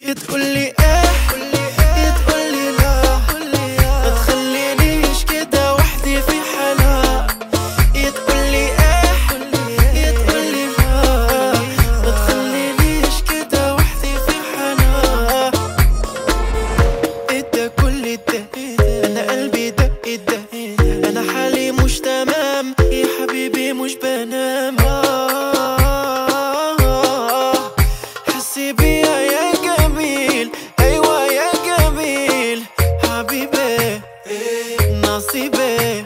يا تقولي ايه يا تقولي لا ما تخلينيش كده وحدي في حالها يا تقولي ايه يا تقولي لا ما تخلينيش كده وحدي في حالها ايه كل ده انا قلبي دق ده انا حالي مش تمام يا حبيبي مش بنام آه، حسي بيا يا جميل ايوه يا جميل حبيبي نصيبي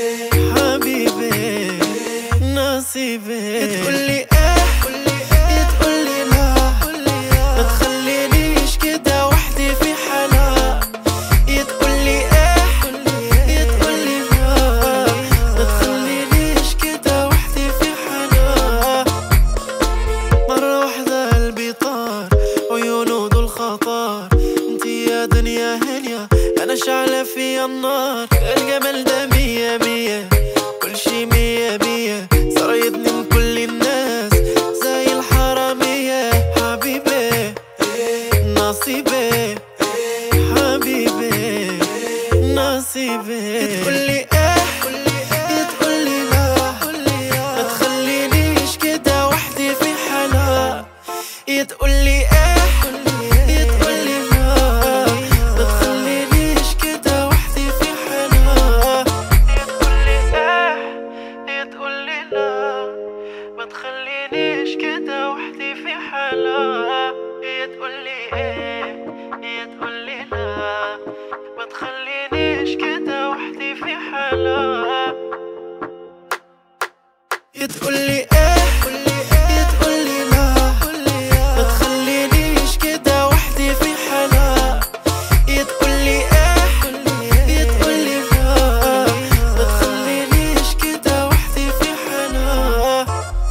حبيبي نصيبي تقولي ايه يا تقولي لا ما تخلينيش كده وحدي في حالها يا تقولي ايه يا تقولي لا ما تخلينيش كده وحدي في حالها مرة واحدة قلبي طار عيونه دول خطر انتي يا دنيا هنيا انا شعلة في النار الجمال ده مية مية كل شي مية مية صريتني من كل الناس زي الحرامية حبيبي نصيبي حبيبي نصيبي تقولي ايه يا تقولي لا ما تخلينيش كده وحدي في حالها يا تقولي ايه يا تقولي لا ما تخلينيش كده وحدي في حالها يا تقولي ايه يا تقولي لا ما تخلينيش كده وحدي في حالها يا تقولي ايه يا تقولي لا ما تخلينيش كده وحدي في حالها يا تقولي ايه يا تقولي لا ما تخلينيش كده وحدي في حالها يا تقولي ايه يا تقولي لا ما تخلينيش كده وحدي في حالها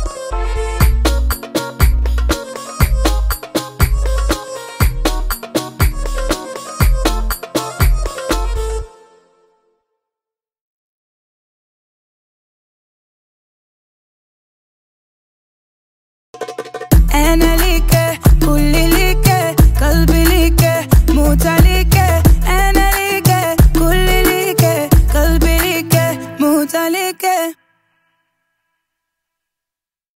انا ليك كل ليك قلبي ليك موت عليك انا ليك كل ليك قلبي ليك موت عليك